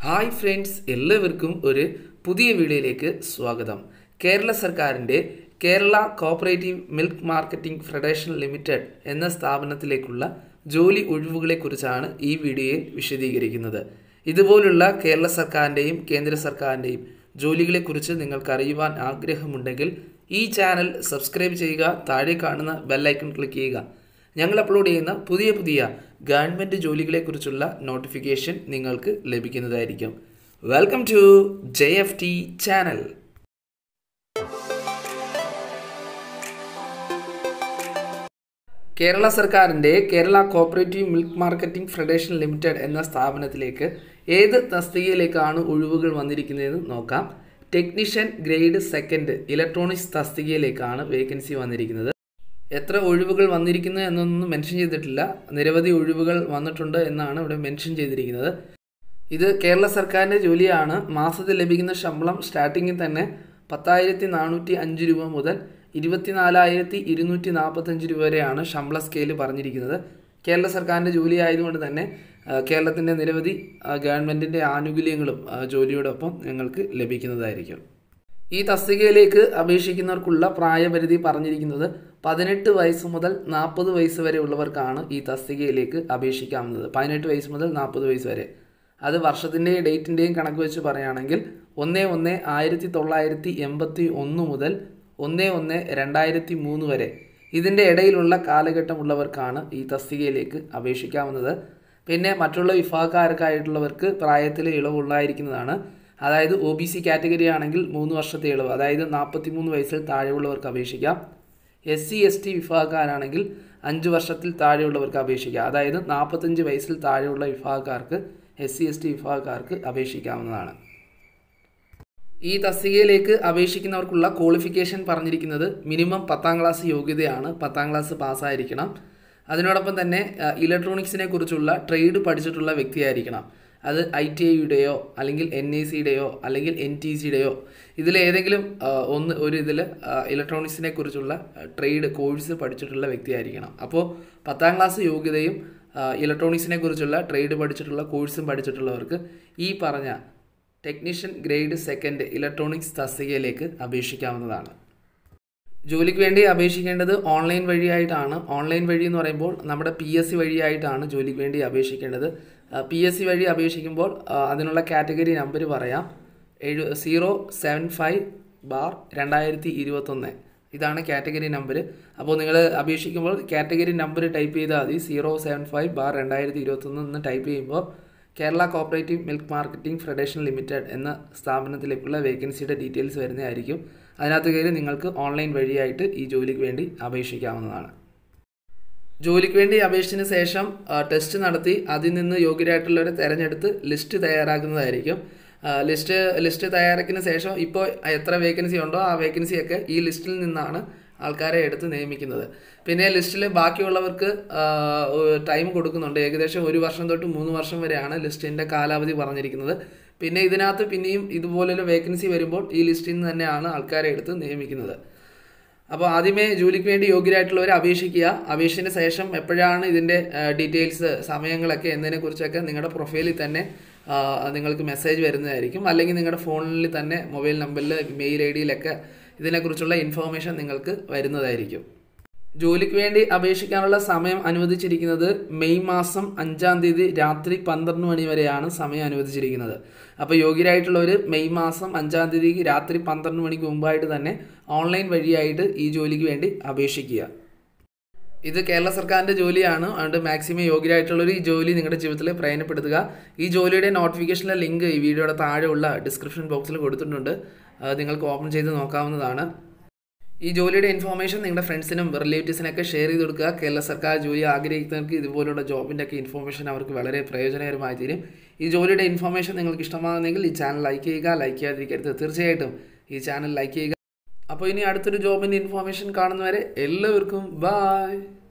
hi friends എല്ലാവർക്കും ഒരു പുതിയ വീഡിയോയിലേക്ക് സ്വാഗതം കേരള സർക്കാരിൻ്റെ Kerala cooperative milk marketing federation limited എന്ന സ്ഥാപനത്തിലേക്കുള്ള ജോലി ഒഴിവുകളെക്കുറിച്ചാണ് ഈ വീഡിയോയിൽ വിശദീകരിക്കുന്നത് ഇതുപോലുള്ള കേരള സർക്കാരിൻ്റെയും കേന്ദ്ര സർക്കാരിൻ്റെയും ജോലികളെക്കുറിച്ച് നിങ്ങൾക്ക് അറിയുവാൻ ആഗ്രഹമുണ്ടെങ്കിൽ ഈ ചാനൽ സബ്സ്ക്രൈബ് ചെയ്യുക താഴെ കാണുന്ന ബെല്ലൈക്കൺ ക്ലിക്ക് ചെയ്യുക ഞങ്ങൾ അപ്ലോഡ് ചെയ്യുന്ന പുതിയ പുതിയ ഗവൺമെൻറ് ജോലികളെക്കുറിച്ചുള്ള നോട്ടിഫിക്കേഷൻ നിങ്ങൾക്ക് ലഭിക്കുന്നതായിരിക്കും welcome to J F T channel Kerala സർക്കാരിൻ്റെ Kerala cooperative milk marketing federation limited എന്ന സ്ഥാപനത്തിലേക്ക് ഏത് തസ്തികയിലേക്കാണ് ഒഴിവുകൾ വന്നിരിക്കുന്നതെന്ന് നോക്കാം ടെക്നീഷ്യൻ ഗ്രേഡ് സെക്കൻഡ് ഇലക്ട്രോണിക്സ് തസ്തികയിലേക്കാണ് വേക്കൻസി വന്നിരിക്കുന്നത് എത്ര ഒഴിവുകൾ വന്നിരിക്കുന്നു എന്നൊന്നും മെൻഷൻ ചെയ്തിട്ടില്ല നിരവധി ഒഴിവുകൾ വന്നിട്ടുണ്ട് എന്നാണ് ഇവിടെ മെൻഷൻ ചെയ്തിരിക്കുന്നത് ഇത് കേരള സർക്കാരിൻ്റെ ജോലിയാണ് മാസത്തിൽ ലഭിക്കുന്ന ശമ്പളം സ്റ്റാർട്ടിങ്ങിൽ തന്നെ പത്തായിരത്തി നാനൂറ്റി അഞ്ച് രൂപ മുതൽ ഇരുപത്തിനാലായിരത്തി ഇരുന്നൂറ്റി നാൽപ്പത്തഞ്ച് രൂപ വരെയാണ് ശമ്പള സ്കെയിൽ പറഞ്ഞിരിക്കുന്നത് കേരള സർക്കാരിൻ്റെ ജോലി ആയതുകൊണ്ട് തന്നെ കേരളത്തിൻ്റെ നിരവധി ഗവൺമെൻറ്റിൻ്റെ ആനുകൂല്യങ്ങളും ജോലിയോടൊപ്പം നിങ്ങൾക്ക് ലഭിക്കുന്നതായിരിക്കും ഈ തസ്തികയിലേക്ക് അപേക്ഷിക്കുന്നവർക്കുള്ള പ്രായപരിധി പറഞ്ഞിരിക്കുന്നത് പതിനെട്ട് വയസ്സ് മുതൽ നാൽപ്പത് വയസ്സ് വരെ ഉള്ളവർക്കാണ് ഈ തസ്തികയിലേക്ക് അപേക്ഷിക്കാവുന്നത് പതിനെട്ട് വയസ്സ് മുതൽ നാൽപ്പത് വയസ്സ് വരെ അത് വർഷത്തിൻ്റെയും ഡേറ്റിൻ്റെയും കണക്ക് വെച്ച് പറയുകയാണെങ്കിൽ ഒന്ന് ഒന്ന് ആയിരത്തി തൊള്ളായിരത്തി എൺപത്തി ഒന്ന് മുതൽ ഒന്ന് ഒന്ന് രണ്ടായിരത്തി മൂന്ന് വരെ ഇതിൻ്റെ ഇടയിലുള്ള കാലഘട്ടമുള്ളവർക്കാണ് ഈ തസ്തികയിലേക്ക് അപേക്ഷിക്കാവുന്നത് പിന്നെ മറ്റുള്ള വിഭാഗക്കാർക്കായിട്ടുള്ളവർക്ക് പ്രായത്തിൽ ഇളവുണ്ടായിരിക്കുന്നതാണ് അതായത് ഒ ബി സി കാറ്റഗറി ആണെങ്കിൽ മൂന്ന് വർഷത്തെ ഇളവ് അതായത് നാൽപ്പത്തി മൂന്ന് വയസ്സിൽ താഴെയുള്ളവർക്ക് അപേക്ഷിക്കാം എസ് സി എസ് ടി വിഭാഗക്കാരാണെങ്കിൽ അഞ്ച് വർഷത്തിൽ താഴെയുള്ളവർക്ക് അപേക്ഷിക്കാം അതായത് നാൽപ്പത്തഞ്ച് വയസ്സിൽ താഴെയുള്ള വിഭാഗക്കാർക്ക് എസ് സി എസ് ടി വിഭാഗക്കാർക്ക് അപേക്ഷിക്കാവുന്നതാണ് ഈ തസ്തികയിലേക്ക് അപേക്ഷിക്കുന്നവർക്കുള്ള ക്വാളിഫിക്കേഷൻ പറഞ്ഞിരിക്കുന്നത് മിനിമം പത്താം ക്ലാസ് യോഗ്യതയാണ് പത്താം ക്ലാസ് പാസ്സായിരിക്കണം അതിനോടൊപ്പം തന്നെ ഇലക്ട്രോണിക്സിനെ കുറിച്ചുള്ള ട്രേഡ് പഠിച്ചിട്ടുള്ള വ്യക്തിയായിരിക്കണം അത് ഐ ടി ഐയുടെയോ അല്ലെങ്കിൽ എൻ ഐ സിയുടെയോ അല്ലെങ്കിൽ എൻ ടി സിയുടെയോ ഇതിലേതെങ്കിലും ഒന്ന് ഒരു ഇതിൽ ഇലക്ട്രോണിക്സിനെ കുറിച്ചുള്ള ട്രേഡ് കോഴ്സ് പഠിച്ചിട്ടുള്ള വ്യക്തിയായിരിക്കണം അപ്പോൾ പത്താം ക്ലാസ് യോഗ്യതയും ഇലക്ട്രോണിക്സിനെ കുറിച്ചുള്ള ട്രേഡ് പഠിച്ചിട്ടുള്ള കോഴ്സും പഠിച്ചിട്ടുള്ളവർക്ക് ഈ പറഞ്ഞ ടെക്നീഷ്യൻ ഗ്രേഡ് സെക്കൻഡ് ഇലക്ട്രോണിക്സ് തസ്തികയിലേക്ക് അപേക്ഷിക്കാവുന്നതാണ് ജോലിക്ക് വേണ്ടി അപേക്ഷിക്കേണ്ടത് ഓൺലൈൻ വഴിയായിട്ടാണ് ഓൺലൈൻ വഴി എന്ന് പറയുമ്പോൾ നമ്മുടെ പി എസ് സി വഴിയായിട്ടാണ് ജോലിക്ക് വേണ്ടി അപേക്ഷിക്കേണ്ടത് പി എസ് സി വഴി അപേക്ഷിക്കുമ്പോൾ അതിനുള്ള കാറ്റഗറി നമ്പർ പറയാം എഴു സീറോ സെവൻ ഫൈവ് ബാർ രണ്ടായിരത്തി ഇരുപത്തൊന്ന് ഇതാണ് കാറ്റഗറി നമ്പർ അപ്പോൾ നിങ്ങൾ അപേക്ഷിക്കുമ്പോൾ കാറ്റഗറി നമ്പർ ടൈപ്പ് ചെയ്താൽ മതി സീറോ സെവൻ ഫൈവ് ബാർ രണ്ടായിരത്തി ഇരുപത്തൊന്ന് എന്ന് ടൈപ്പ് ചെയ്യുമ്പോൾ Kerala cooperative milk marketing federation limited എന്ന സ്ഥാപനത്തിലേക്കുള്ള വേക്കൻസിയുടെ ഡീറ്റെയിൽസ് വരുന്നതായിരിക്കും അതിനകത്ത് കയറി നിങ്ങൾക്ക് ഓൺലൈൻ വഴിയായിട്ട് ഈ ജോലിക്ക് വേണ്ടി അപേക്ഷിക്കാവുന്നതാണ് ജോലിക്ക് വേണ്ടി അപേക്ഷിച്ചതിന് ശേഷം ടെസ്റ്റ് നടത്തി അതിൽ നിന്ന് യോഗ്യരായിട്ടുള്ളവരെ തിരഞ്ഞെടുത്ത് ലിസ്റ്റ് തയ്യാറാക്കുന്നതായിരിക്കും ലിസ്റ്റ് ലിസ്റ്റ് തയ്യാറാക്കിയതിന് ശേഷം ഇപ്പോൾ എത്ര വേക്കൻസി ഉണ്ടോ ആ വേക്കൻസിയൊക്കെ ഈ ലിസ്റ്റിൽ നിന്നാണ് ആൾക്കാരെ എടുത്ത് നിയമിക്കുന്നത് പിന്നെ ലിസ്റ്റിൽ ബാക്കിയുള്ളവർക്ക് ടൈം കൊടുക്കുന്നുണ്ട് ഏകദേശം ഒരു വർഷം തൊട്ട് മൂന്ന് വർഷം വരെയാണ് ലിസ്റ്റിൻ്റെ കാലാവധി പറഞ്ഞിരിക്കുന്നത് പിന്നെ ഇതിനകത്ത് പിന്നെയും ഇതുപോലുള്ള വേക്കൻസി വരുമ്പോൾ ഈ ലിസ്റ്റിൽ നിന്ന് തന്നെയാണ് ആൾക്കാരെ എടുത്ത് നിയമിക്കുന്നത് അപ്പോൾ ആദ്യമേ ജോലിക്ക് വേണ്ടി യോഗ്യരായിട്ടുള്ളവരെ അപേക്ഷിക്കുക അപേക്ഷിച്ചതിന് ശേഷം എപ്പോഴാണ് ഇതിൻ്റെ ഡീറ്റെയിൽസ് സമയങ്ങളൊക്കെ എന്നതിനെക്കുറിച്ചൊക്കെ നിങ്ങളുടെ പ്രൊഫൈലിൽ തന്നെ നിങ്ങൾക്ക് മെസ്സേജ് വരുന്നതായിരിക്കും അല്ലെങ്കിൽ നിങ്ങളുടെ ഫോണിൽ തന്നെ മൊബൈൽ നമ്പറിൽ മെയിൽ ഐ ഡിയിലൊക്കെ ഇതിനെക്കുറിച്ചുള്ള ഇൻഫോർമേഷൻ നിങ്ങൾക്ക് വരുന്നതായിരിക്കും ജോലിക്ക് വേണ്ടി അപേക്ഷിക്കാനുള്ള സമയം അനുവദിച്ചിരിക്കുന്നത് മെയ് മാസം അഞ്ചാം തീയതി രാത്രി പന്ത്രണ്ട് മണി വരെയാണ് സമയം അനുവദിച്ചിരിക്കുന്നത് അപ്പോൾ യോഗ്യരായിട്ടുള്ളവർ മെയ് മാസം അഞ്ചാം തീയതി രാത്രി പന്ത്രണ്ട് മണിക്ക് മുമ്പായിട്ട് തന്നെ ഓൺലൈൻ വഴിയായിട്ട് ഈ ജോലിക്ക് വേണ്ടി അപേക്ഷിക്കുക ഇത് കേരള സർക്കാരിൻ്റെ ജോലിയാണ് അതുകൊണ്ട് മാക്സിമം യോഗ്യരായിട്ടുള്ളവർ ഈ ജോലി നിങ്ങളുടെ ജീവിതത്തിൽ പ്രയോജനപ്പെടുത്തുക ഈ ജോലിയുടെ നോട്ടിഫിക്കേഷൻ്റെ ലിങ്ക് ഈ വീഡിയോയുടെ താഴെയുള്ള ഡിസ്ക്രിപ്ഷൻ ബോക്സിൽ കൊടുത്തിട്ടുണ്ട് നിങ്ങൾക്ക് ഓപ്പൺ ചെയ്ത് നോക്കാവുന്നതാണ് ഈ ജോലിയുടെ ഇൻഫോർമേഷൻ നിങ്ങളുടെ ഫ്രണ്ട്സിനും റിലേറ്റീവ്സിനൊക്കെ ഷെയർ ചെയ്ത് കൊടുക്കുക കേരള സർക്കാർ ജോലി ആഗ്രഹിക്കുന്നവർക്ക് ഇതുപോലുള്ള ജോബിൻ്റെ ഒക്കെ ഇൻഫോർമേഷൻ അവർക്ക് വളരെ പ്രയോജനകരമായി തീരും ഈ ജോലിയുടെ ഇൻഫോർമേഷൻ നിങ്ങൾക്ക് ഇഷ്ടമാകുന്നെങ്കിൽ ഈ ചാനൽ ലൈക്ക് ചെയ്യുക ലൈക്ക് ചെയ്യാതിരിക്കരുത് തീർച്ചയായിട്ടും ഈ ചാനൽ ലൈക്ക് ചെയ്യുക അപ്പോൾ ഇനി അടുത്തൊരു ജോബിൻ്റെ ഇൻഫോർമേഷൻ കാണുന്നവരെ എല്ലാവർക്കും ബായ്